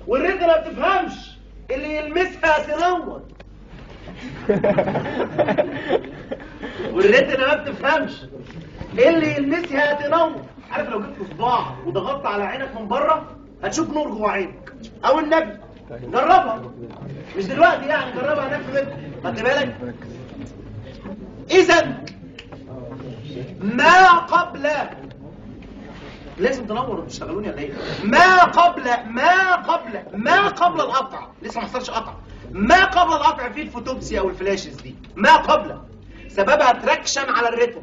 والريتنا ما بتفهمش اللي يلمسها تنور والريتنا ما بتفهمش اللي يلمسها تنور عارف لو جبت صباع وضغطت على عينك من بره هتشوف نور جوه عينك او النبي جربها مش دلوقتي يعني جربها هناك في بيتك خدت بالك اذا ما قبل لازم تنوروا تشتغلوني ولا ايه ما قبل ما قبل ما قبل القطع لسه ما حصلش قطع ما قبل القطع فيه الفوتوبسي او الفلاشز دي ما قبل سببها تراكشن على الريتم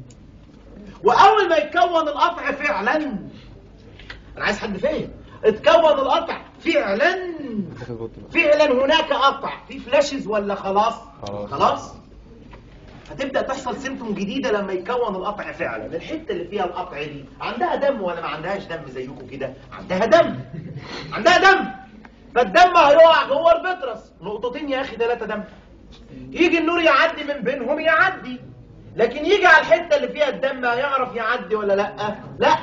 واول ما يتكون القطع فعلا انا عايز حد فاهم اتكون القطع فعلا فعلا هناك قطع في فلاشز ولا خلاص خلاص. خلاص هتبدا تحصل سيمتوم جديده لما يكون القطع فعلا الحته اللي فيها القطع دي عندها دم ولا ما عندهاش دم زيكم كده عندها دم عندها دم فالدم هيقع جوه البترس نقطتين يا اخي ثلاثه دم يجي النور يعدي من بينهم يعدي لكن يجي على الحته اللي فيها الدم هيعرف يعدي ولا لا لا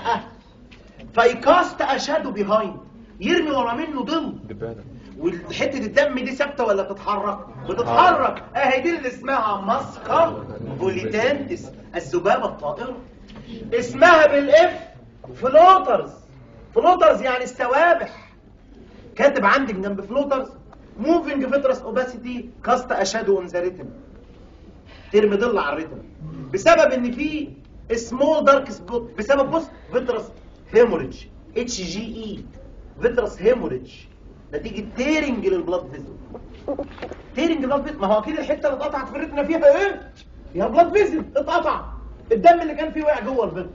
فيكاست اشادو بيهايند يرمي ورا منه ظل دبانة وحته الدم دي ثابته ولا بتتحرك بتتحرك اهي دي اللي اسمها ماسكا بوليتانتس الذبابه الطائره اسمها بالاف فلوترز فلوترز يعني السوابح كاتب عندك جنب فلوترز موفينج فيترس اوباسيتي كاست اشادو اون ذا ريتم ترمي ظل على الريتم بسبب ان في سمول دارك سبوت بسبب بص فيترس هيموريدج اتش جي اي فيترس هيموريدج نتيجه تيرنج للبلاد فيزل تيرنج بلاد فيزل ما هو اكيد الحته اللي اتقطعت في الريتنا فيها ايه فيها بلاد فيزل اتقطع الدم اللي كان فيه وقع جوه الفيترس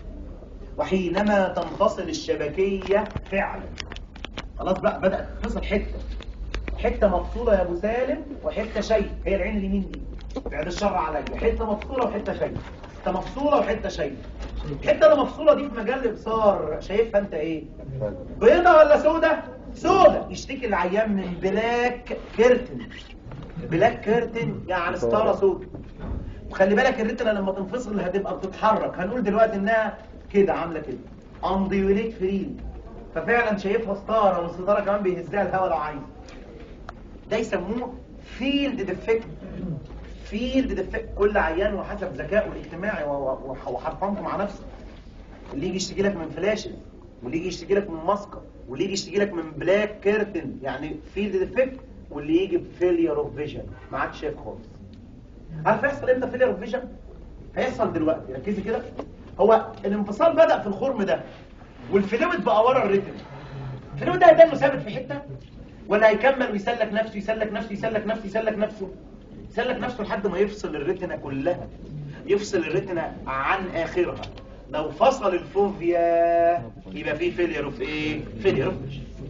وحينما تنفصل الشبكيه فعلا خلاص بقى بدات تنفصل حته حته مفصوله يا ابو سالم وحته شيء هي العين اليمين دي بعد الشر عليا حته مفصوله وحته شيء حته مفصوله وحته شيء الحته اللي مفصوله دي في مجال الابصار شايفها انت ايه بيضه ولا سودة سودة يشتكي العيان من بلاك كيرتن بلاك كيرتن يعني ستاره سودة وخلي بالك الريتنا لما تنفصل هتبقى بتتحرك هنقول دلوقتي انها كده عامله كده انديوليت فري ففعلا شايفها ستاره والستاره كمان بيهزها الهواء لو عايز ده يسموه فيلد ديفكت فيلد ديفكت كل عيان وحسب ذكائه الاجتماعي و- و- وحرفنته مع نفسه اللي يجي يشتكي لك من فلاشز واللي يجي يشتكي لك من ماسكه واللي يجي يشتكي لك من بلاك كيرتن يعني فيلد ديفكت واللي يجي بفيلير اوف فيجن ما عادش شايف خالص عارف هيحصل امتى فيلير اوف فيجن هيحصل دلوقتي ركزي كده هو الانفصال بدأ في الخرم ده والفلويد بقى ورا الريتم الفلويد ده هيضل ثابت في حته ولا هيكمل ويسلك نفسه يسلك نفسه يسلك نفسه يسلك نفسه يسلك نفسه لحد ما يفصل الريتنا كلها يفصل الريتنا عن اخرها لو فصل الفوفيا يبقى فيه فيلير اوف ايه فيلير اوف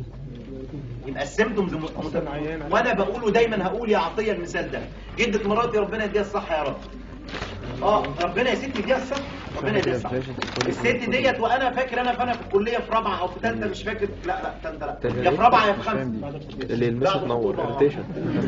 يبقى السيمتومز مت- وانا بقوله دايما هقول يا عطيه المثال ده جده مراتي ربنا يديها الصحه يا رب اه ربنا يا ستي يديها الصحه ربنا يديها الصحه الست ديت وانا فاكر انا فانا في الكليه في رابعه او في ثالثه مش فاكر لا لا ثالثه لا يا في رابعه يا في خمسه اللي يلمسه تنور اريتيشن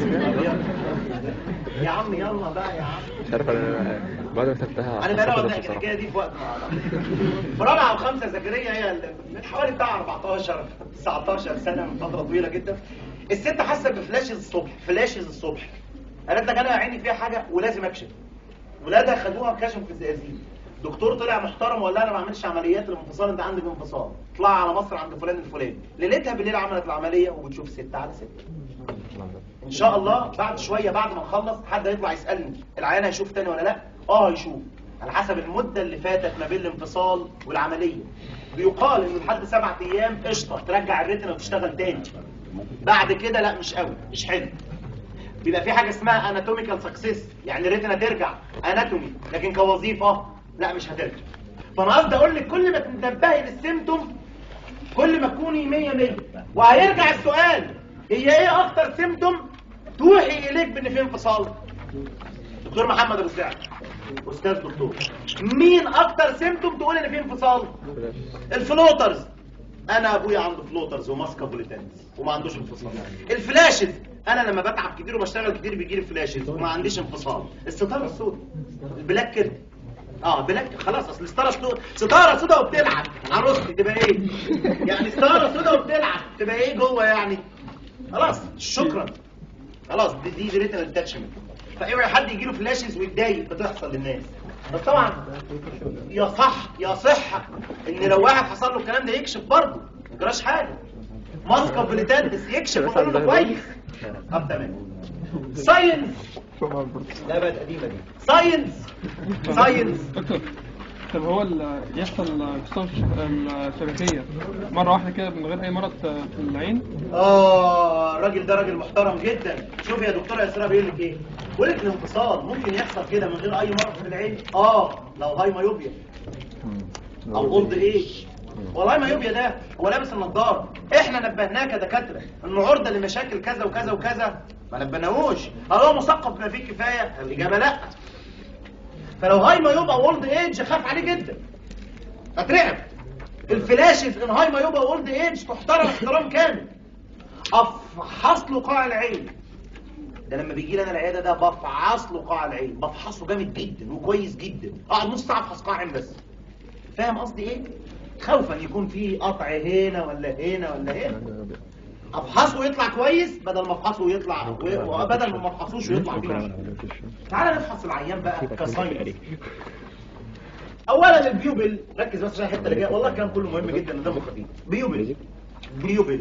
يا عم يلا بقى يا عم مش عارف انا بعد ما كتبتها انا بقى حسيت اقعد بس احكي بصراحة. الحكايه دي في وقت ما في رابعه وخمسه زكريا هي ال- من حوالي بتاع 14 19 سنه من فتره طويله جدا الست حاسه بفلاشز الصبح فلاشز الصبح قالت لك انا عيني فيها حاجه ولازم اكشف ولادها خدوها كشف في الزقازيق دكتور طلع محترم وقال لها انا ما بعملش عمليات الانفصال انت عندك انفصال اطلع على مصر عند فلان الفلاني ليلتها بالليل عملت العمليه وبتشوف ست على ست ان شاء الله بعد شويه بعد ما نخلص حد هيطلع يسالني العيان هيشوف تاني ولا لا اه هيشوف على حسب المده اللي فاتت ما بين الانفصال والعمليه بيقال ان لحد سبعة ايام قشطه ترجع الريتنا وتشتغل تاني بعد كده لا مش قوي مش حلو بيبقى في حاجه اسمها اناتوميكال سكسس يعني الريتنا ترجع اناتومي لكن كوظيفه لا مش هترجع فانا قصدي اقول لك كل ما تنتبهي للسيمتوم كل ما تكوني 100 100 وهيرجع السؤال هي ايه اكتر سيمتوم توحي اليك بان في انفصال دكتور محمد ابو سعد استاذ دكتور مين اكتر سيمتوم تقول ان في انفصال الفلوترز انا ابويا عنده فلوترز وماسكه بوليتانز وما عندوش انفصال الفلاشز انا لما بتعب كتير وبشتغل كتير بيجي لي فلاشز وما عنديش انفصال الستاره السوداء البلاك كده اه بلاك خلاص اصل ستاره سوداء ستاره سوداء وبتلعب عروستي تبقى ايه يعني ستاره سوداء وبتلعب تبقى ايه جوه يعني خلاص شكرا خلاص دي دي ريتنال اتاتشمنت فاوعي حد يجي له فلاشز ويتضايق بتحصل للناس بس طبعا يا صح يا صح ان لو واحد حصل له الكلام ده يكشف برضه ما يجراش حاجه ماسكه بليتانتس يكشف ويقول له كويس طب تمام ساينس لا بقت قديمه دي ساينس ساينس دكتور طب هو ال- يحصل انفصام الشبكية مرة واحدة كده من غير أي مرض في العين اه الراجل ده راجل محترم جدا شوف يا دكتوره اسراء بيقول لك ايه بيقول لك الانفصال ممكن يحصل كده من غير اي مرض في العين اه لو هاي مايوبيا او اولد ايج والله مايوبيا ده هو لابس النضاره احنا نبهناه كدكاتره انه عرضه لمشاكل كذا وكذا وكذا ما نبهناهوش هل هو مثقف بما فيه الكفايه الاجابه لا فلو هاي مايوب او اولد ايج خاف عليه جدا اترعب الفلاشز ان هاي مايوب او اولد ايج تحترم احترام كامل افحص له قاع العين ده لما بيجي لي انا العياده ده بفحص له قاع العين بفحصه جامد جدا وكويس جدا اقعد نص ساعه افحص قاع عين بس فاهم قصدي ايه خوفا يكون في قطع هنا ولا هنا ولا هنا افحصه ويطلع كويس بدل ما افحصه ويطلع و- وبدل ما ما افحصوش ويطلع فيه مشكلة. تعالى نفحص العيان بقى كساينس اولا البيوبل ركز بس عشان الحته اللي جايه والله الكلام كله مهم جدا ودمه خفيف بيوبل بيوبل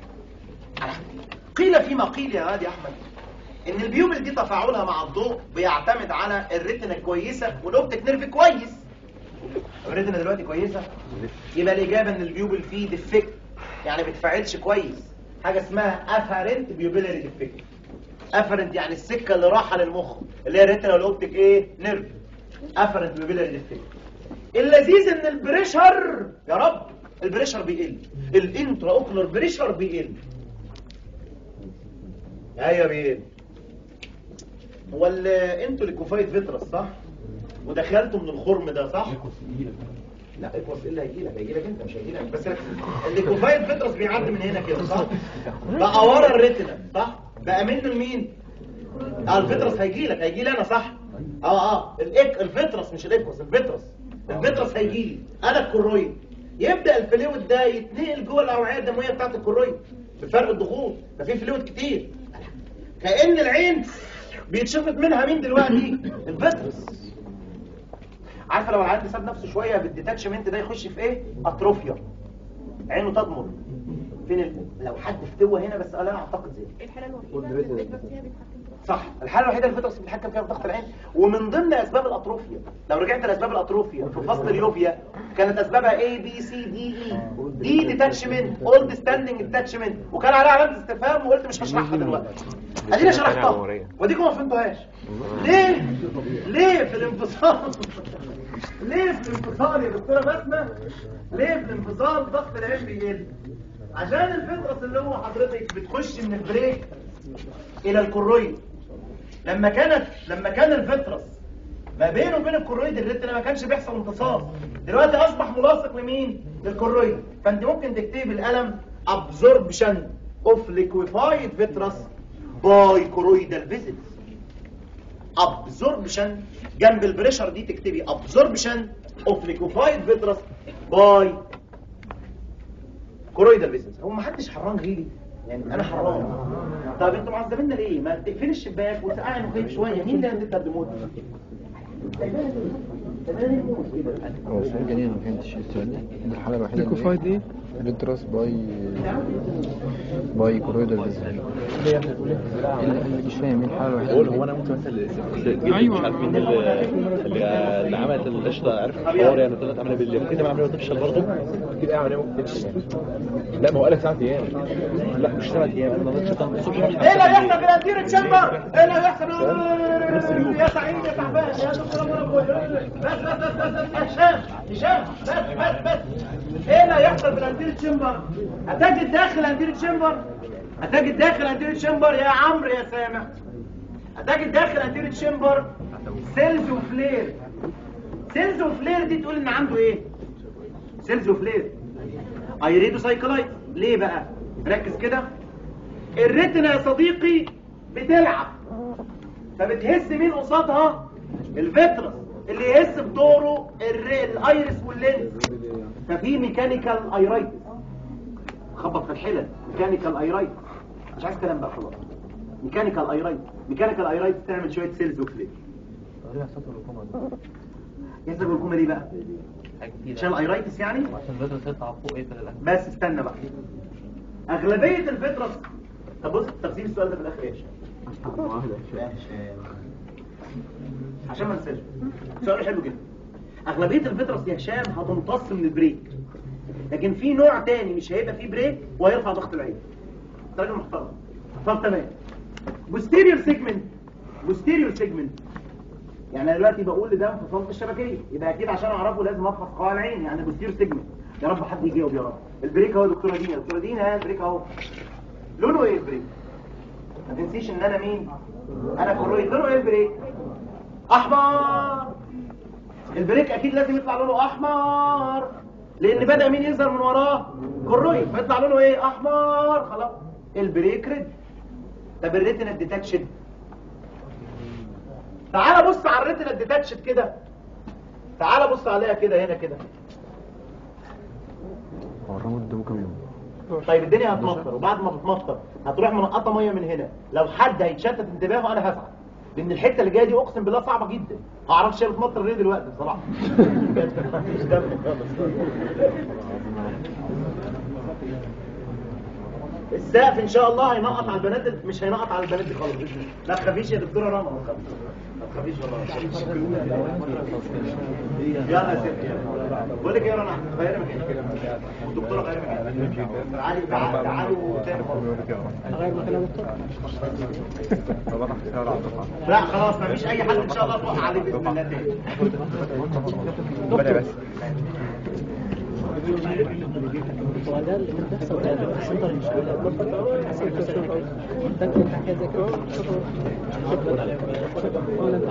قيل فيما قيل يا واد يا احمد ان البيوبل دي تفاعلها مع الضوء بيعتمد على الريتنا الكويسه والاوبتيك نيرف كويس الريتنا دلوقتي كويسه يبقى الاجابه ان البيوبل فيه ديفكت يعني ما بتفاعلش كويس حاجه اسمها افرنت بيوبيلاري ديفكت افرنت يعني السكه اللي رايحه للمخ اللي هي الريتنا والاوبتيك ايه نيرف افرنت بيوبيلاري ديفكت اللذيذ ان البريشر يا رب البريشر بيقل الانترا اوكلر بريشر بيقل ايوه بيقل هو ال- انتوا ليكوفايد فيترس صح ودخلتوا من الخرم ده صح لا اكوس ايه اللي هيجي لك هيجي لك انت مش هيجي لك بس ركز. الليكوفايد فيترس بيعدي من هنا كده صح بقى ورا الريتنا صح بقى منه لمين اه الفيترس هيجي لك هيجي لي انا صح اه اه الاك الفيترس مش الاكوس الفيترس الفيترس هيجي لي انا الكرويد يبدا الفلويد ده يتنقل جوه الاوعيه الدمويه بتاعت الكرويد بفرق الضغوط ده في فلويد كتير كأن العين بيتشفط منها مين دلوقتي الفيترس عارفه لو العيان ساب نفسه شويه بالديتاتشمنت ده يخش في ايه اتروفيا عينه تضمر فين ال... لو حد فتوه هنا بس انا اعتقد زي الحالة الوحيدة اللي الفيترس فيها بيتحكم في صح الحاله الوحيده اللي الفيترس بيتحكم فيها في ضغط العين ومن ضمن اسباب الاتروفيا لو رجعت لاسباب الاتروفيا في فصل اليوفيا كانت اسبابها A B C D E دي ديتاتشمنت اولد ستاندنج ديتاتشمنت وكان عليها علامه استفهام وقلت مش هشرحها دلوقتي ادينا شرحتها وديكم ما فهمتوهاش ليه ليه في الانفصال ليه في الانفصال يا دكتوره بسمه ليه في الانفصال ضغط العين بيقل عشان الفيترس اللي هو حضرتك بتخش من البريك الى الكرويد لما كانت لما كان الفيترس ما بينه وبين الكرويد الريتنا ما كانش بيحصل امتصاص دلوقتي اصبح ملاصق لمين للكرويد فانت ممكن تكتبي بالقلم absorption of liquefied vitreous by choroidal vessels absorption جنب البريشر دي تكتبي absorption of liquefied vitreous by choroidal vessels هو ما حدش حران غيري يعني انا حرام طب انتوا معذبيننا ليه ما تقفلي الشباك وتقعي نخيف شويه مين اللي هتقدموا هو السؤال جاني انا ما فهمتش السؤال ده دي الحالة الوحيدة اللي ليكوفايد ايه؟ فيتراس باي باي كرويدال فيزل اللي مش فاهم ايه الحالة الوحيدة بقول اللي هو انا ممكن مثلا أيوة. مش عارف مين اللي, اللي, اللي عملت القشطه عارف الحوار يعني طلعت عمليه بالليل ممكن تعمل عمليه وتفشل برضه اكيد اعمل ايه ممكن تفشل لا ما هو قالك سبع ايام لا مش سبع ايام انا نظرت شيطان الصبح ايه اللي هيحصل في الانتير تشامبر ايه اللي هيحصل يا سعيد يا تعبان يا دكتور أبو ربوي. بس بس بس بس بس هشام هشام بس بس بس ايه اللي هيحصل في الانتير تشامبر هتجد داخل الانتير تشامبر هتجد داخل الانتير تشامبر يا عمرو يا سامع هتجد داخل الانتير تشامبر سيلز وفلير سيلز وفلير دي تقول ان عنده ايه سيلز وفلير ايريدو سايكلايت ليه بقى ركز كده الريتنا يا صديقي بتلعب فبتهز مين قصادها الفيترس اللي يهز بدوره الر- الايرس واللينز ففي ميكانيكال ايرايتس خبط في الحلل ميكانيكال ايرايت مش عايز كلام بقى خلاص ميكانيكال ايرايت ميكانيكال ايرايت تعمل شويه سيلز وفليك يحصل الجلوكوما دي بقى عشان الايرايتس يعني عشان البذرة تطلع فوق ايه في الاخر بس استنى بقى اغلبيه الفطرس طب بص تفسير السؤال ده في الاخر يا هشام عشان ما ننساش سؤال حلو جدا اغلبيه الفطرس يا هشام هتمتص من البريك لكن في نوع تاني مش هيبقى فيه بريك وهيرفع ضغط العين أنت راجل محترم طب تمام بوستيريور سيجمنت بوستيريور سيجمنت يعني انا دلوقتي بقول لده انفصال في الشبكيه يبقى اكيد عشان اعرفه لازم افحص قاع العين يعني بوستيريور سيجمنت يا رب حد يجاوب يا رب البريك اهو يا دكتوره دينا يا دكتوره دينا ها البريك اهو لونه ايه البريك ما تنسيش ان انا مين انا كرويد لونه ايه البريك احمر البريك اكيد لازم يطلع لونه احمر لان بدا مين يظهر من وراه كرويد فيطلع لونه ايه احمر خلاص البريك ريد طب الريتنا ديتاتشد تعال بص على الريتنا ديتاتشد كده تعال بص عليها كده هنا كده ورموا ده كام يوم طيب الدنيا هتمطر وبعد ما تتمطر هتروح منقطه ميه من هنا لو حد هيتشتت انتباهه انا هزعل لان الحته اللي جايه دي اقسم بالله صعبه جدا ما اعرفش هي بتمطر ليه دلوقتي بصراحه مش دم خالص السقف ان شاء الله هينقط على البنات مش هينقط على البنات دي خالص بإذن الله. لا تخافيش يا دكتوره رنا ما تخافيش ما تخافيش والله ما تخافيش. يلا يا ستي يلا. بقول لك ايه يا رنا غيري مكانك والدكتوره غيري مكانك تعالي تعالي تعالوا تاني خالص لا خلاص ما فيش اي حد ان شاء الله توقع عليه باذن الله تاني هو ده اللي بتحصل ده اللي بتحصل المشكلة فاكر انت حاجة زي كده ولا انت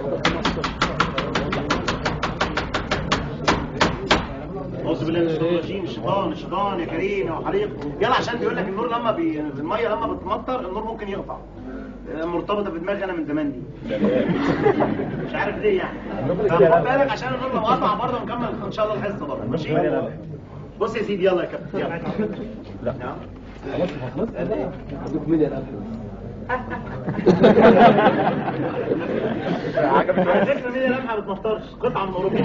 اعوذ بالله من الشيطان الرجيم الشيطان الشيطان يا كريم يا حريق يلا عشان بيقول لك النور لما بي... الميه لما بتمطر النور ممكن يقطع آه، مرتبطه بدماغي انا من زمان دي مش عارف ليه يعني فخد بالك عشان النور لو قطع برضه نكمل ان شاء الله الحصه برضه ماشي بص يا سيدي يلا يا كابتن يلا لا نعم ادوك ميديا القفل على فكره مين لمحه ما بتمطرش قطعه من اوروبا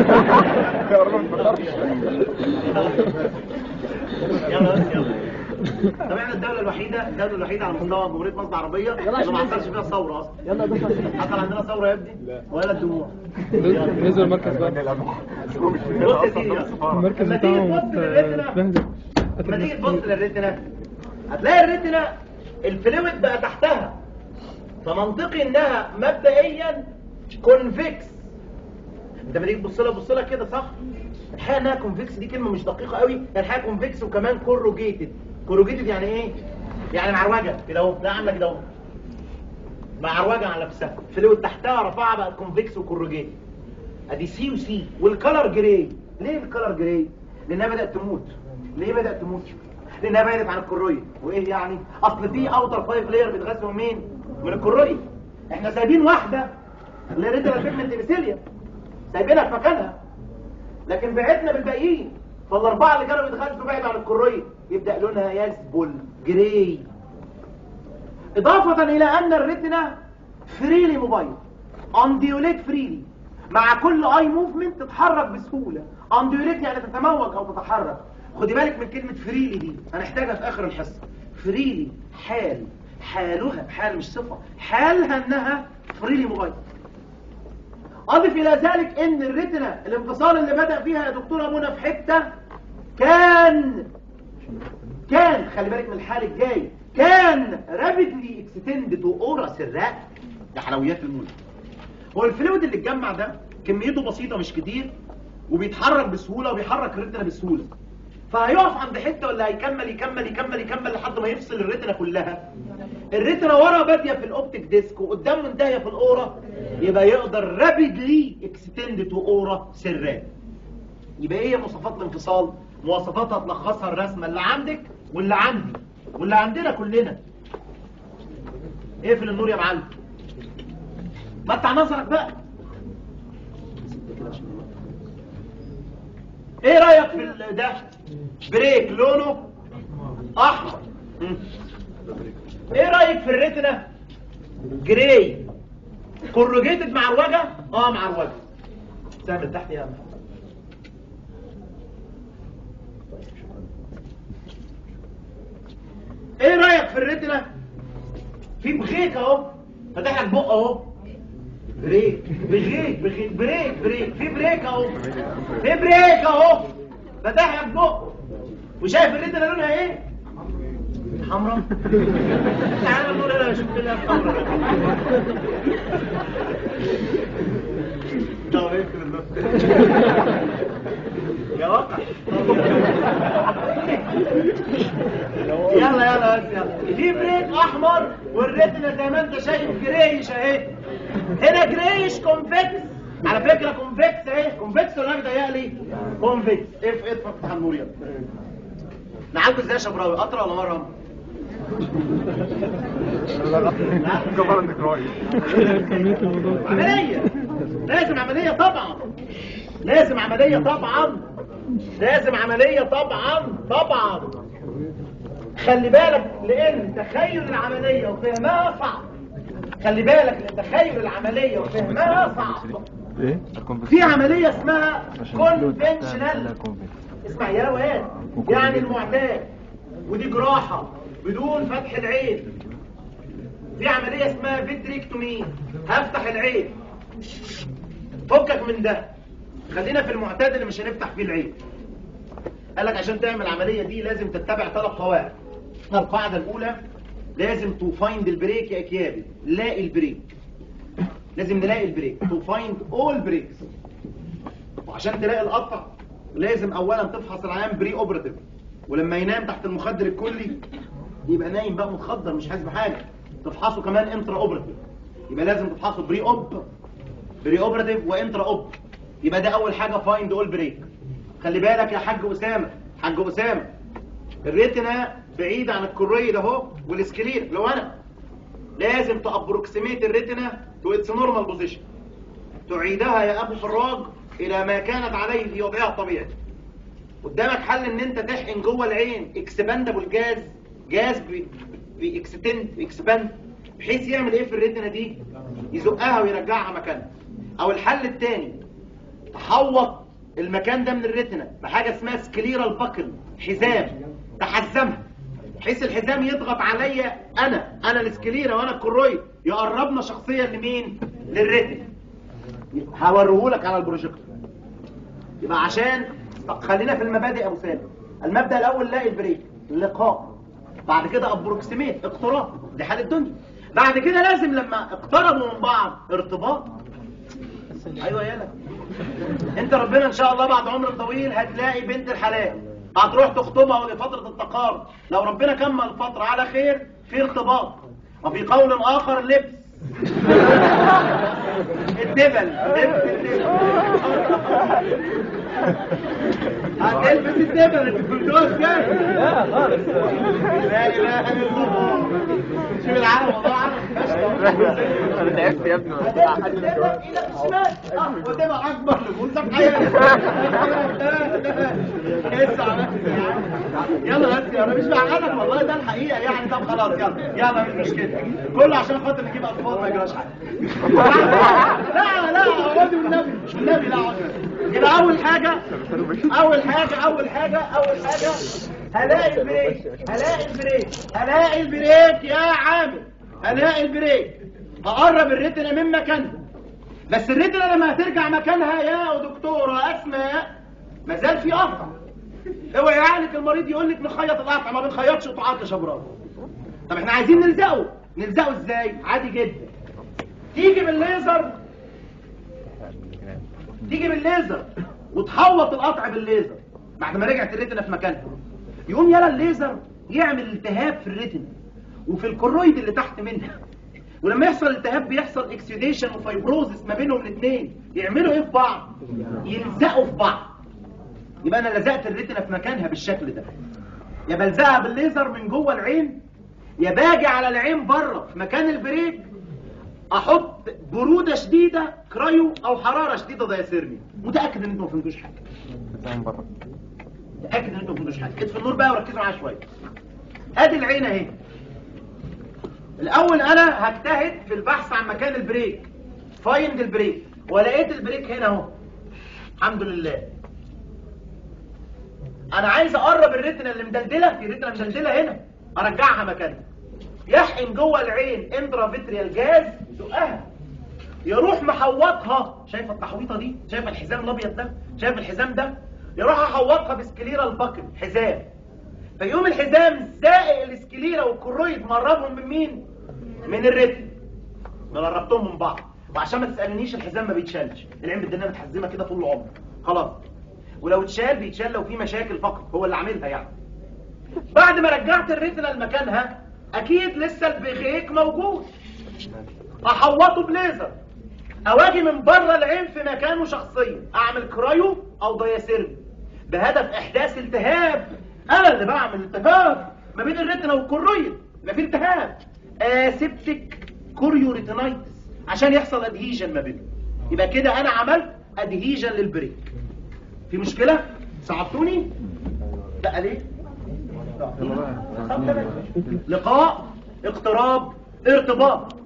يلا بس يلا طب احنا الدولة الوحيدة الدولة الوحيدة على مستوى جمهورية مصر العربية اللي ما حصلش فيها ثورة أصلا يلا ده حصل عندنا ثورة يا ابني ولا الدموع نزل المركز بقى بص يا سيدي يلا. المركز لما تيجي بتاعهم تبص للريتنا اتبهدل لما تيجي تبص للريتنا هتلاقي الريتنا الفلويد بقى تحتها فمنطقي انها مبدئيا كونفكس انت لما تيجي تبص لها بص لها كده صح الحقيقه انها كونفكس دي كلمه مش دقيقه قوي هي الحقيقه كونفكس وكمان كوروجيتد كوروجيتد يعني ايه يعني معروجه كده اهو لا عامله كده اهو معروجه على نفسها الفلويد تحتها رفعها بقى كونفكس وكوروجيتد ادي سي وسي والكلر جراي ليه الكلر جراي لانها بدات تموت ليه بدات تموت لانها بعدت عن الكرويه وايه يعني اصل في اوتر فايف لاير بيتغذوا من مين من الكرويه احنا سايبين واحده اللي هي ريتنا بيجمنت ابيثيليا سايبينها في مكانها لكن بعدنا بالباقيين فالاربعه اللي كانوا بيتغذوا بعيد عن الكرويه يبدا لونها يسبل جراي اضافه الى ان الريتنا فريلي موبايل انديوليت فريلي مع كل اي موفمنت تتحرك بسهوله انديوليت يعني تتموج او تتحرك خدي بالك من كلمه فريلي دي هنحتاجها في اخر الحصه فريلي حال حالها حال مش صفه حالها انها فريلي موبايل اضف الى ذلك ان الريتنا الانفصال اللي بدا فيها يا دكتوره منى في حته كان كان خلي بالك من الحال الجاي كان رابيدلي اكستند تو اورا سراء ده حلويات المولد هو الفلويد اللي اتجمع ده كميته بسيطه مش كتير وبيتحرك بسهوله وبيحرك الريتنا بسهوله فهيقف عند حته ولا هيكمل يكمل يكمل يكمل لحد ما يفصل الريتنا كلها الريتنا ورا باديه في الاوبتيك ديسك وقدام منتهيه في الاورا يبقى يقدر رابيدلي اكستند تو اورا سراء يبقى ايه مواصفات الانفصال مواصفاتها تلخصها الرسمه اللي عندك واللي عندي واللي عندنا كلنا اقفل النور يا معلم متع نظرك بقى ايه رايك في ال- ده بريك لونه احمر مم. ايه رايك في الريتنا جراي كورجيتد مع الوجه اه مع الوجه تعمل تحت يا عم ايه رايك في الريتنا في بخيك اهو فتح لك بق اهو بريك بخيك بخيك بريك بريك في بريك اهو في بريك اهو فتح لك بق وشايف الريتنا لونها ايه حمراء تعالى نقول انا شوف لها حمراء طب اقفل الباب. يا وقع يلا يلا بس يلا في بريك احمر والريتنا زي ما انت شايف جريش اهي هنا جريش كونفكس على فكره كونفكس اهي كونفكس ولا ضيق لي كونفكس اف اف افتح النور يلا نعالجه ازاي يا شبراوي قطره ولا مره كمية الموضوع عمليه لازم عمليه طبعا لازم عمليه طبعا لازم عمليه طبعا طبعا خلي بالك لان تخيل العمليه وفهمها صعب خلي بالك لان تخيل العمليه وفهمها صعب ايه في عمليه اسمها عشان الفلويد كونفنشنال لا كونفنشنال اسمع يا واد يعني المعتاد ودي جراحة بدون فتح العين في عملية اسمها فيتريكتومي هفتح العين فكك من ده خلينا في المعتاد اللي مش هنفتح فيه العين قال لك عشان تعمل العملية دي لازم تتبع ثلاث قواعد القاعدة الأولى لازم تو فايند البريك يا كيابي لاقي البريك لازم نلاقي البريك تو فايند اول بريكس وعشان تلاقي القطع لازم اولا تفحص العيان بري اوبراتيف ولما ينام تحت المخدر الكلي يبقى نايم بقى متخدر مش حاسس بحاجه تفحصه كمان انترا اوبراتيف يبقى لازم تفحصه بري اوب بري اوبراتيف وانترا اوب يبقى ده اول حاجه فايند اول بريك خلي بالك يا حاج اسامه حاج اسامه الريتنا بعيد عن الكرويد اهو والسكلير لو انا لازم تابروكسيميت الريتنا تو اتس نورمال بوزيشن تعيدها يا ابو فراج الى ما كانت عليه في وضعها الطبيعي قدامك حل ان انت تحقن جوه العين اكسباندبل جاز جاز بي- بيكستند بيكسباند بحيث يعمل ايه في الريتنا دي يزقها ويرجعها مكانها او الحل الثاني تحوط المكان ده من الريتنا بحاجه اسمها سكليرال باكل حزام تحزمها بحيث الحزام يضغط عليا انا انا السكليرا وانا الكرويد يقربنا شخصيا لمين للريتنا هوريهولك على البروجيكتور يبقى عشان طب خلينا في المبادئ يا ابو سالم المبدا الاول لاقي البريك اللقاء بعد كده ابروكسيميت اقتراب دي حال الدنيا بعد كده لازم لما اقتربوا من بعض ارتباط ايوه يالا انت ربنا ان شاء الله بعد عمر طويل هتلاقي بنت الحلال هتروح تخطبها ودي فتره التقارب لو ربنا كمل الفتره على خير في ارتباط وفي قول اخر لبس الدبل لبس الدبل هتلبس الدبل انت فهمتوها ازاي؟ لا خالص لا اله الا الله شوف العالم والله عالم انا تعبت يا ابني ايدك الشمال اه قدامك اكبر لبوسه في حياتك لسه عملت يلا بس انا مش بعقدك والله ده الحقيقه يعني طب خلاص يلا يلا مش مشكله كله عشان خاطر نجيب اطفال ما يجراش حاجه لا لا اقعدي والنبي والنبي لا اقعدي يبقى اول حاجه اول حاجه اول حاجه اول حاجه هلاقي البريك هلاقي البريك هلاقي البريك يا عامر هلاقي البريك هقرب الريتنا من مكانها بس الريتنا لما هترجع مكانها يا دكتوره اسماء ما زال في قطع اوعي يعالج المريض يقول لك نخيط القطع ما بنخيطش قطعات يا شبراوي طب احنا عايزين نلزقه نلزقه ازاي عادي جدا تيجي بالليزر تيجي بالليزر وتحوط القطع بالليزر بعد ما رجعت الريتنا في مكانها يقوم يلا الليزر يعمل التهاب في الريتنا وفي الكرويد اللي تحت منها ولما يحصل التهاب بيحصل اكسيديشن وفايبروزس ما بينهم الاثنين يعملوا ايه في بعض يلزقوا في بعض يبقى انا لزقت الريتنا في مكانها بالشكل ده يا بلزقها بالليزر من جوه العين يا باجي على العين بره في مكان البريك احط بروده شديده كرايو او حراره شديده دايسيرمي متاكد ان انتوا ما فهمتوش حاجه متاكد ان انتوا ما فهمتوش حاجه اطفي النور بقى وركزوا معايا شويه ادي العين اهي الاول انا هجتهد في البحث عن مكان البريك فايند البريك ولقيت البريك هنا اهو الحمد لله انا عايز اقرب الريتنا اللي مدلدله في ريتنا مدلدله هنا ارجعها مكانها يحقن جوه العين انترافيتريال جاز يزقها يروح محوطها شايف التحويطه دي شايف الحزام الابيض ده شايف الحزام ده يروح احوطها بسكليرا الباكل حزام فيقوم الحزام زائق الاسكليرا والكرويد مربهم من مين من الريتم انا قربتهم من بعض وعشان ما تسالنيش الحزام ما بيتشالش العين بالدنيا متحزمه كده طول العمر خلاص ولو اتشال بيتشال لو في مشاكل فقط هو اللي عاملها يعني بعد ما رجعت الريتنا لمكانها اكيد لسه البخيك موجود احوطه بليزر اواجي من بره العين في مكانه شخصيا اعمل كرايو او دياسيرم بهدف احداث التهاب انا اللي بعمل التهاب ما بين الريتنا والكرويد يبقى في التهاب اسيبتك كوريو ريتينايتس عشان يحصل ادهيجن ما بينهم يبقى كده انا عملت ادهيجن للبريك في مشكله صعبتوني لا ليه طب تمام. لقاء اقتراب ارتباط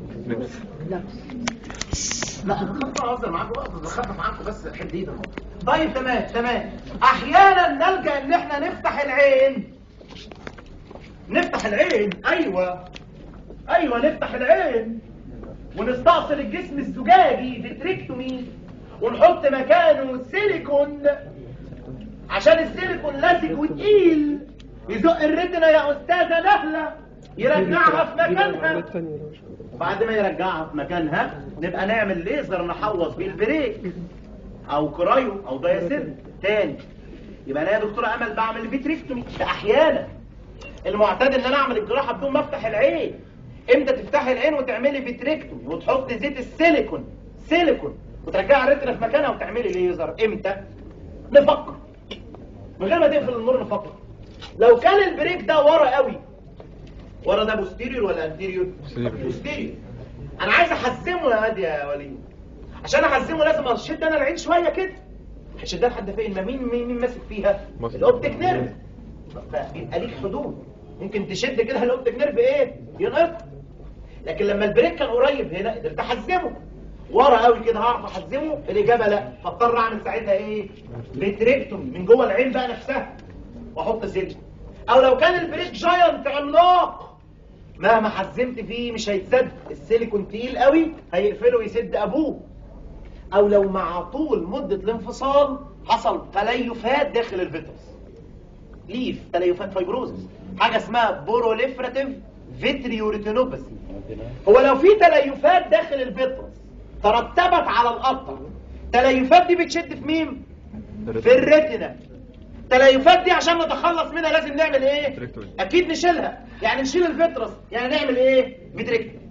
لا انا بخاف اهزر معاكم بقى بخاف معاكم بس حديد طيب تمام تمام احيانا نلجا ان احنا نفتح العين نفتح العين ايوه ايوه نفتح العين ونستأصل الجسم الزجاجي فيتريكتومي ونحط مكانه سيليكون عشان السيليكون لزج وتقيل يزق الريتنا يا استاذه نهله يرجعها في مكانها بعد ما يرجعها في مكانها نبقى نعمل ليزر نحوص بيه البريك او كرايو او دايسير تاني يبقى انا يا دكتوره امل بعمل فيتريكتومي ده احيانا المعتاد ان انا اعمل الجراحه بدون ما افتح العين امتى تفتحي العين وتعملي فيتريكتومي وتحطي زيت السيليكون سيليكون وترجعي الريتنا في مكانها وتعملي ليزر امتى نفكر من غير ما تقفل النور نفكر لو كان البريك ده ورا قوي ورا ده بوستيريور ولا انتيريور بوستيريور انا عايز احزمه يا واد يا وليد عشان احزمه لازم اشد انا العين شويه كده هشدها لحد فين ما مين مين, مين ماسك فيها مصر. الاوبتيك نيرف فبيبقى ليك حدود ممكن تشد كده الاوبتيك نيرف ايه ينقط لكن لما البريك كان قريب هنا قدرت احزمه ورا قوي كده هعرف احزمه الاجابه لا فاضطر اعمل ساعتها ايه فيتريكتومي من جوه العين بقى نفسها واحط زيت او لو كان البريك جاينت عملاق مهما حزمت فيه مش هيتسد السيليكون تقيل قوي هيقفله ويسد ابوه او لو مع طول مدة الانفصال حصل تليفات داخل الفيترس ليف تليفات فايبروزس حاجة اسمها بوروليفراتيف فيتريوريتينوباثي هو لو في تليفات داخل الفيترس ترتبت على القطع تليفات دي بتشد في مين؟ في الريتنا التليفات دي عشان نتخلص منها لازم نعمل ايه فيتريكتومي. اكيد نشيلها يعني نشيل الفيترس يعني نعمل ايه فيتريكتومي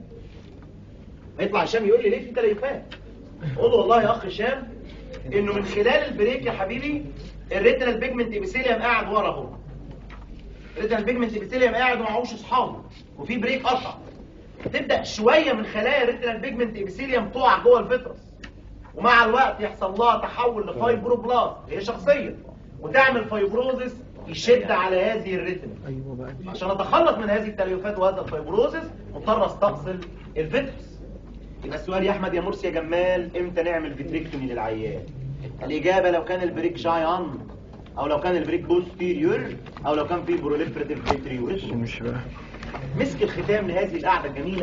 هيطلع هشام يقول لي ليه في تليفات اقول له والله يا اخ هشام انه من خلال البريك يا حبيبي الريتنال بيجمنت ابيثيليوم قاعد ورا اهو الريتنال بيجمنت ابيثيليوم قاعد ومعهوش اصحابه وفي بريك قطع تبدا شويه من خلايا الريتنال بيجمنت ابيثيليوم تقع جوه الفيترس ومع الوقت يحصل لها تحول لفايبروبلاست هي شخصيه وتعمل فايبروزس يشد على هذه الريتنا عشان اتخلص من هذه التليفات وهذا الفايبروزس مضطر استأصل الفيترس يبقى السؤال يا احمد يا مرسي يا جمال امتى نعمل فيتريكتومي للعيان الاجابه لو كان البريك جاينت او لو كان البريك بوستيريور او لو كان في بروليفراتيف فيتريوريشن مش بقى مسك الختام لهذه القعده الجميله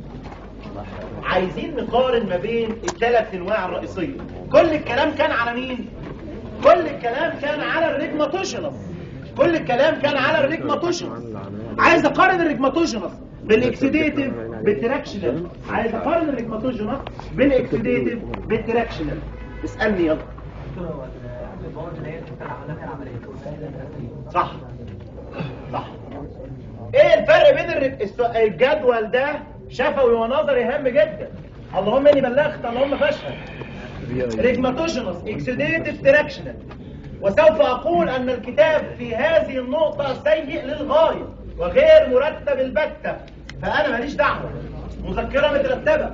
عايزين نقارن ما بين الثلاث انواع الرئيسيه كل الكلام كان على مين كل الكلام كان على الريجماتوجينس كل الكلام كان على الريجماتوجينس عايز اقارن الريجماتوجينس بالاكسيديتيف بالتراكشنال عايز اقارن الريجماتوجينس بالاكسيديتيف بالتراكشنال اسالني يلا صح صح ايه الفرق بين الرج- الس- الجدول ده شفوي ونظري هام جدا اللهم اني بلغت اللهم فاشهد ريجماتوجينوس اكسيديتيف تراكشنال وسوف اقول ان الكتاب في هذه النقطة سيء للغاية وغير مرتب البتة فانا ماليش دعوة مذكرة مترتبة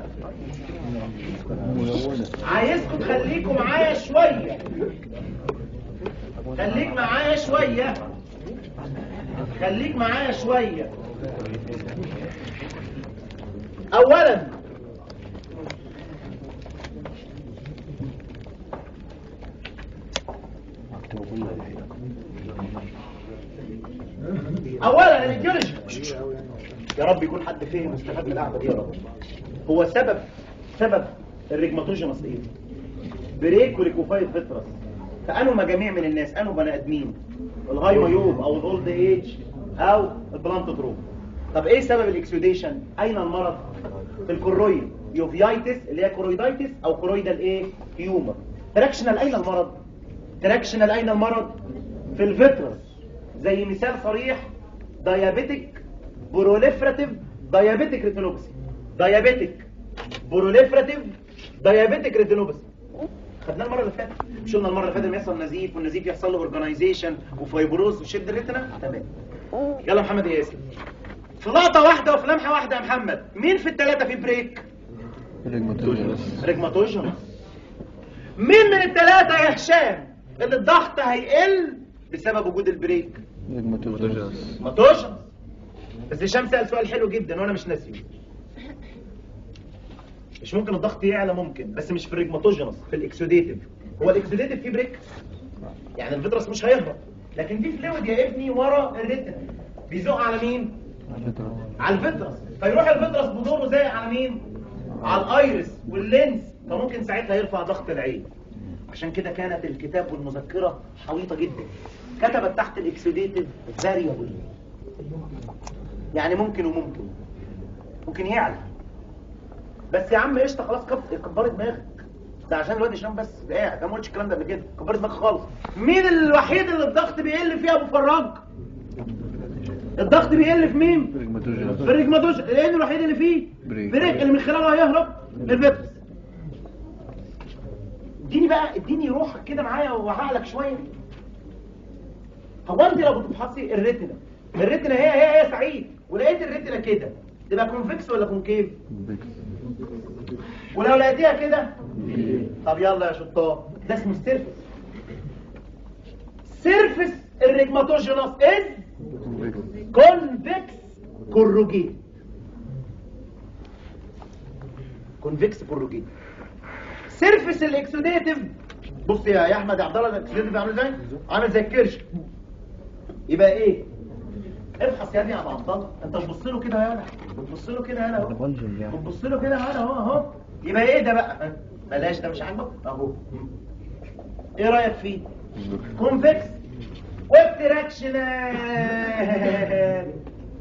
عايزكم تخليكم معايا شوية خليك معايا شوية خليك معايا شويه اولا اولا الايديولوجي يا رب يكون حد فهم واستفاد من القعده دي يا رب هو سبب سبب الريجماتوجينوس ايه بريك وليكوفايد فيترس فانوا مجاميع من الناس انوا بني ادمين الهاي مايوب او الاولد ايج او البلانت تروب طب ايه سبب الاكسوديشن اين المرض في الكرويد يوفيايتس اللي هي كرويدايتس او كرويدال ايه هيومر تراكشنال اين المرض تراكشنال اين المرض في الفيترس زي مثال صريح دايابيتك بروليفراتيف دايابيتك ريتينوباثي دايابيتك بروليفراتيف دايابيتك ريتينوباثي خدناه المره اللي فاتت مش قلنا المره اللي فاتت لما يحصل نزيف والنزيف يحصل له اورجانيزيشن وفايبروز وشد الريتنا تمام يلا محمد يا ياسر في لقطه واحده وفي لمحه واحده يا محمد مين في الثلاثه في بريك ريجماتوجينوس ريجماتوجينوس مين من الثلاثه يا هشام اللي الضغط هيقل بسبب وجود البريك ريجماتوجينوس ماتوجينوس بس هشام سأل سؤال حلو جدا وانا مش ناسيه مش ممكن الضغط يعلى ممكن بس مش في الريجماتوجينوس في الاكسوديتيف هو الاكسوديتيف فيه بريك يعني الفيترس مش هيهرب لكن في فلويد يا ابني ورا الريتنا بيزق على مين على الفيترس فيروح الفيترس بدوره زي على مين على الايرس واللينس فممكن ساعتها يرفع ضغط العين عشان كده كانت الكتاب والمذكره حويطه جدا كتبت تحت الاكسوديتيف فاريبل يعني ممكن وممكن ممكن يعلى بس يا عم قشطه خلاص كب- كبر دماغك ده عشان الواد هشام بس ده قاعد انا ما قلتش الكلام ده قبل كده كبر دماغك خالص مين الوحيد اللي الضغط بيقل فيه يا ابو فراج الضغط بيقل في مين ريجماتوجينوس في الريجماتوج لان الوحيد اللي فيه بريك. بريك اللي من خلاله هيهرب الفيترس اديني بقى اديني روحك كده معايا وعقلك شويه هو انت لو بتفحصي الريتنا الريتنا هي هي هي سعيد ولقيت الريتنا كده تبقى كونفكس ولا كونكيف ولو لقيتيها كده طب يلا يا شطار ده اسمه السيرفس سيرفس الريجماتوجينوس از كونفكس كوروجيت كونفكس كوروجيت سيرفس الاكسوديتيف بص يا يا احمد يا عبد الله الاكسوديتيف عامل ازاي عامل زي الكرش يبقى ايه افحص يا ابني يا ابو عبد الله انت بتبص له كده يالا بتبص له كده يالا اهو بتبص له كده يالا اهو اهو يبقى ايه ده بقى ها؟ بلاش ده مش عاجبك اهو ايه رايك فيه كونفكس والتراكشنال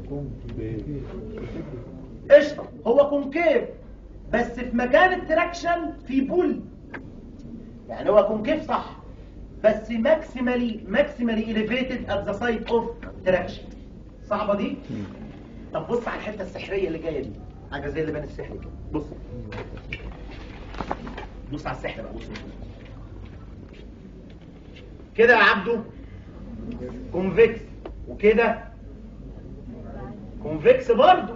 قشطه هو كونكيف بس في مكان التراكشن في بول يعني هو كونكيف صح بس ماكسيمالي ماكسيمالي اليفيتد ات ذا سايت اوف تراكشن صعبه دي طب بص على الحته السحريه اللي جايه دي حاجه زي اللي بان السحر كده بص بص على السحر بقى بص بص. كده يا عبده كونفكس وكده كونفكس برضو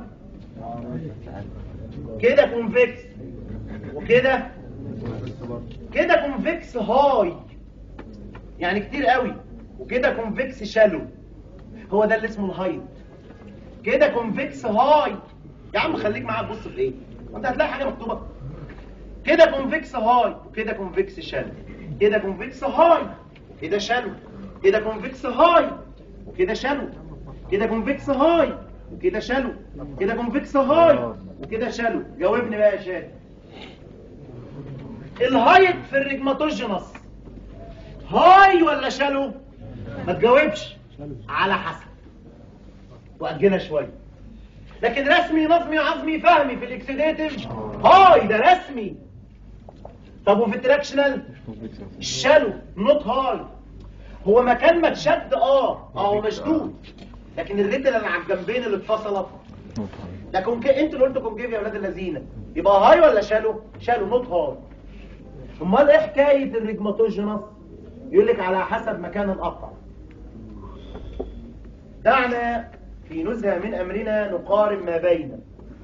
كده كونفكس وكده كده كونفكس هاي يعني كتير قوي وكده كونفكس شالو هو ده اللي اسمه الهايد كده كونفكس هاي يا عم خليك معايا تبص في ايه وانت هتلاقي حاجه مكتوبه كده كونفكس هاي وكده كونفكس شالو كده كونفكس هاي كده شالو كده كونفكس هاي وكده شالو كده كونفكس هاي وكده شالو كده كونفكس هاي وكده شالو جاوبني بقى يا شاد الهايت في الريجماتوجينوس هاي ولا شالو ما تجاوبش على حسب واجلها شويه لكن رسمي نظمي عظمي فهمي في الاكسيديتيف هاي ده رسمي طب وفي التراكشنال الشالو نوت هاي هو مكان ما اتشد اه اه هو مشدود لكن الرجل اللي على الجنبين اللي اتفصلت ده كونكيف انتوا اللي قلتوا كونكيف يا اولاد الذين يبقى هاي ولا شالو شالو نوت هاي امال ايه حكايه الريجماتوجينوس يقول لك على حسب مكان القطع دعنا في نزهه من امرنا نقارن ما بين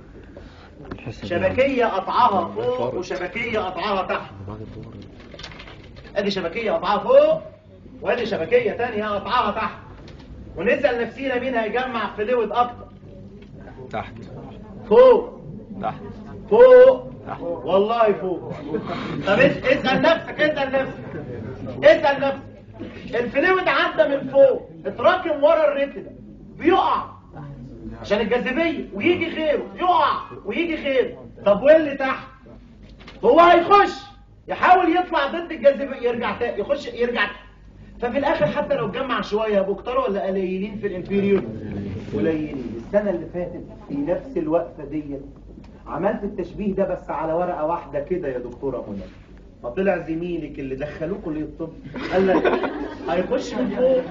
شبكيه قطعها فوق وشبكيه قطعها تحت ادي شبكيه قطعها فوق وادي شبكيه تانية قطعها تحت ونسال نفسينا مين هيجمع فلويد اكتر تحت فوق تحت فوق والله فوق طب اس- اسال نفسك اسال نفسك اسال نفسك الفلويد عدى من فوق اتراكم ورا الريتنا بيقع عشان الجاذبيه ويجي غيره يقع ويجي غيره طب واللي تحت هو هيخش يحاول يطلع ضد الجاذبيه يرجع تاني يخش يرجع تاني. ففي الاخر حتى لو اتجمع شويه يبقوا كتار ولا قليلين في الانفيريور قليلين السنه اللي فاتت في نفس الوقفه ديت عملت التشبيه ده بس على ورقه واحده كده يا دكتوره منى فطلع زميلك اللي دخلوه كليه الطب قال لك هيخش من فوق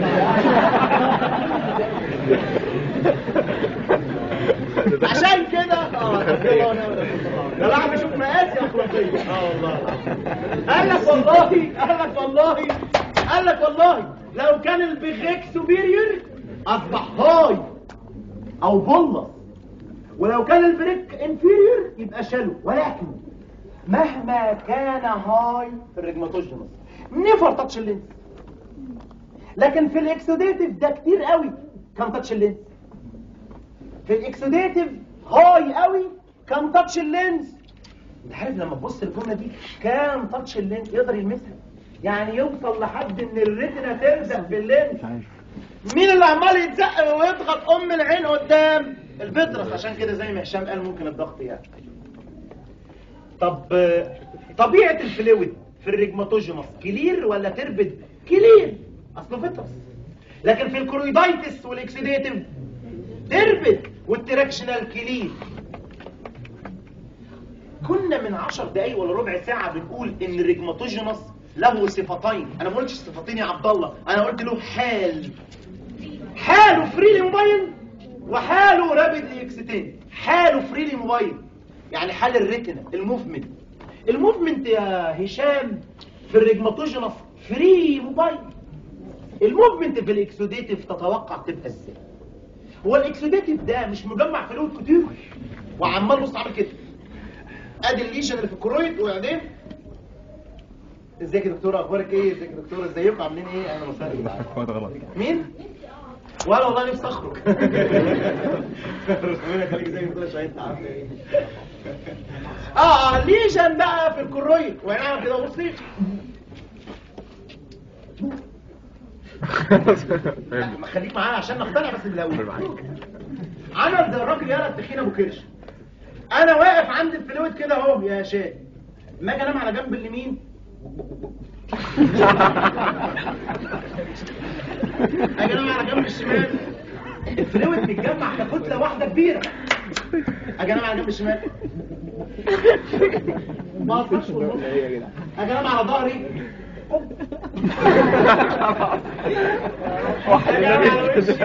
عشان كده اه يا جماعه بشوف مقاسي اخلاقيه اه والله قال لك والله قال لك والله قال لك والله لو كان البيغيك سوبيريور اصبح هاي او بولس ولو كان البريك انفيريور يبقى شالو ولكن مهما كان هاي في الريجماتوجينوس نيفر تاتش اللينس لكن في الاكسوديتيف ده كتير قوي كان تاتش اللينس في الاكسوديتيف هاي قوي كان تاتش اللينس انت عارف لما تبص الجمله دي كان تاتش اللينس يقدر يلمسها يعني يوصل لحد ان الريتنا تلزق في اللينس مين اللي عمال يتزق ويضغط ام العين قدام الفطرس عشان كده زي ما هشام قال ممكن الضغط يعني طب آه، طبيعه الفلويد في الريجماتوجينوس كلير ولا تربد كلير اصله فطرس لكن في الكرويدايتس والاكسيديتيف تربد والتراكشنال كلير كنا من عشر دقايق ولا ربع ساعة بنقول ان الريجماتوجينوس له صفتين انا ما قلتش صفتين يا عبد الله انا قلت له حال حاله فريلي موبايل وحاله رابيدلي اكستند حاله فريلي موبايل يعني حال الريتنا الموفمنت الموفمنت يا هشام في الريجماتوجينوس فري موبايل الموفمنت في الاكسوديتيف تتوقع تبقى ازاي هو الاكسوديتيف ده مش مجمع فلويد كتير وعمال بص عامل كده ادي الليشن اللي في الكرويد وبعدين ازيك يا دكتوره اخبارك ايه ازيك يا دكتوره ازيكم عاملين ايه اهلا وسهلا غلط مين ولا والله نفسي اخرج ربنا يخليك زي ما كل شويه عامله ايه اه ليشن بقى في الكرويد وهنعمل كده بصي لا، ما خليك معايا عشان نقتنع بس بالاول عمل زي الراجل يالا التخين ابو كرش انا واقف عند الفلويد كده اهو يا شاد ما اجي انام على جنب اليمين اجي انام على جنب الشمال الفلويد بيتجمع ككتله واحده كبيره اجي انام على جنب الشمال ما اقدرش والله اجي انام على ظهري اجي انام على وشي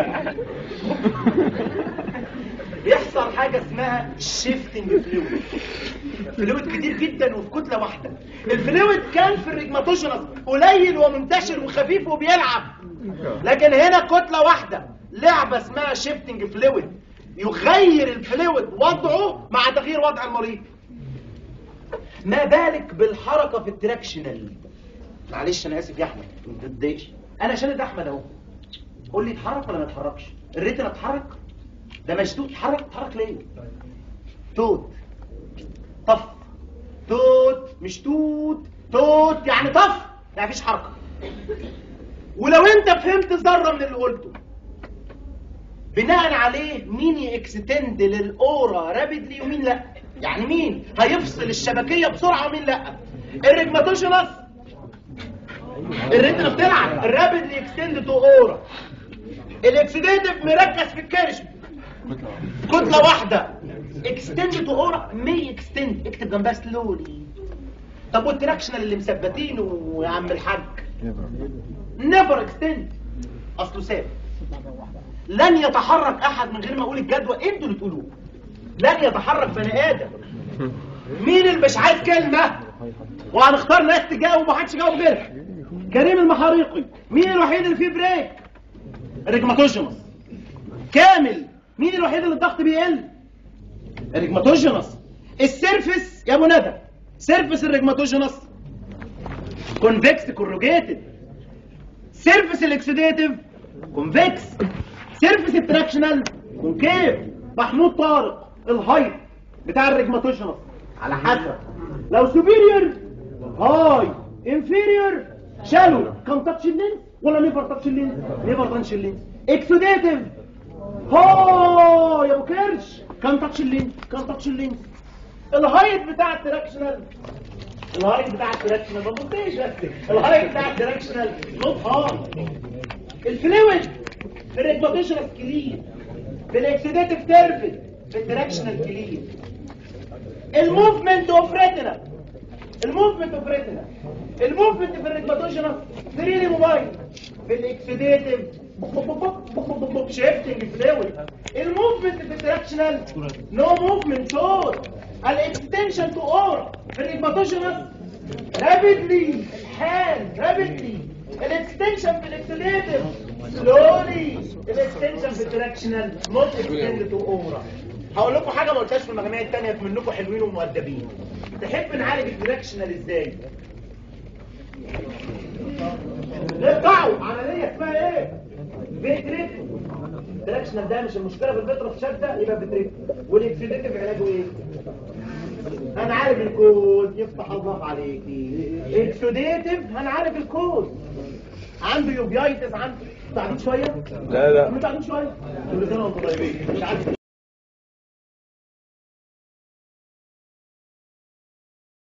يحصل حاجة اسمها شيفتنج فلويد فلويد كتير جدا وفي كتلة واحدة الفلويد كان في الريجماتوجينس قليل ومنتشر وخفيف وبيلعب لكن هنا كتلة واحدة لعبة اسمها شيفتنج فلويد يغير الفلويد وضعه مع تغيير وضع المريض ما بالك بالحركة في التراكشنال معلش انا اسف يا احمد ما تتضايقش انا شادد احمد اهو قول لي اتحرك ولا ما اتحركش الريتنا اتحرك ده مشدود اتحرك اتحرك ليه توت طف توت مش توت توت يعني طف يعني مفيش حركه ولو انت فهمت ذره من اللي قلته بناء عليه مين يكستند للاورا رابيدلي ومين لا يعني مين هيفصل الشبكيه بسرعه ومين لا الريجماتوجينس الريتنا بتلعب الرابيدلي اكستند تو اورا الاكسيديتيف مركز في الكرش كتله واحده اكستند تو اورا مي اكستند اكتب جنبها سلولي طب والتراكشنال اللي مثبتينه يا عم الحاج نيفر اكستند اصله ثابت لن يتحرك احد من غير ما اقول الجدول انتوا اللي تقولوه لن يتحرك بني ادم مين اللي مش عايز كلمه وهنختار ناس تجاوب ومحدش يجاوب غيرها كريم المحاريقي مين الوحيد اللي فيه بريك الريجماتوجينوس كامل مين الوحيد اللي الضغط بيقل الريجماتوجينوس السيرفس يا ابو ندى سيرفس الريجماتوجينوس كونفكس كوروجيتد سيرفس الاكسيديتيف كونفكس سيرفيس التراكشنال كونكيف محمود طارق الهايت بتاع الريجماتوجينس على حسب لو سوبيريور هاي انفيريور شالو كان تاتش اللينس ولا نيفر تاتش اللينس نيفر تاتش اللينس اكسوديتيف هو يا ابو كرش كان تاتش اللينس كان تاتش اللينس الهايت بتاع التراكشنال الهايت بتاع الدايركشنال ما تبصيش بس الهايت بتاع الدايركشنال نوت هاي الفلويد في الريجماتيشنال كلين في الاكسيداتيف تيرفل في الدايركشنال كلين الموفمنت اوف ريتنا الموفمنت اوف ريتنا الموفمنت في الريجماتيشنال فريلي موبايل في الاكسيداتيف شيفتنج فلويد الموفمنت في الدايركشنال نو موفمنت سور الاكستنشن تو اور في الريجماتيشنال رابيدلي الحال رابيدلي الاكستنشن في الاكسليتر سلولي الاكستنشن في التراكشنال نوت اكستند تو اورا هقول لكم حاجه ما قلتهاش في المجاميع الثانيه منكم حلوين ومؤدبين تحب نعالج التراكشنال ازاي نقطعوا عمليه اسمها ايه فيتريت التراكشنال ده مش المشكله في الفيترس شده يبقى فيتريت والاكسيديتيف علاجه ايه هنعالج الكود يفتح الله عليكي اكسوديتيف هنعالج الكود عنده يوبيايتس عنده تعبين شويه لا لا تعبين شويه كل سنه وانتم طيبين مش عارف